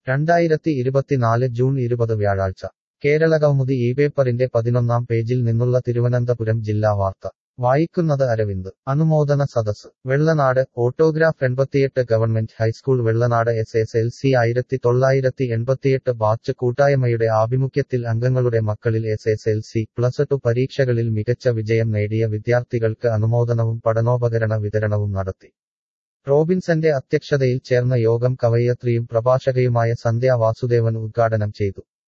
രണ്ടായിരത്തി ഇരുപത്തിനാല് ജൂൺ ഇരുപത് വ്യാഴാഴ്ച കേരളകൗമുദി ഈ പേപ്പറിന്റെ പതിനൊന്നാം പേജിൽ നിന്നുള്ള തിരുവനന്തപുരം ജില്ലാ വാർത്ത വായിക്കുന്നത് അരവിന്ദ് അനുമോദന സദസ് വെള്ളനാട് ഓട്ടോഗ്രാഫ് എൺപത്തിയെട്ട് government high school Vellanad S S L C ആയിരത്തി തൊള്ളായിരത്തി എൺപത്തിയെട്ട് ബാച്ച് കൂട്ടായ്മയുടെ ആഭിമുഖ്യത്തിൽ അംഗങ്ങളുടെ മക്കളിൽ S S L C plus two പരീക്ഷകളിൽ മികച്ച വിജയം നേടിയ വിദ്യാർത്ഥികൾക്ക് അനുമോദനവും പഠനോപകരണ വിതരണവും നടത്തി റോബിൻസന്റെ അധ്യക്ഷതയിൽ ചേർന്ന യോഗം കവയിത്രിയും പ്രഭാഷകയുമായ സന്ധ്യ വാസുദേവൻ ഉദ്ഘാടനം ചെയ്തു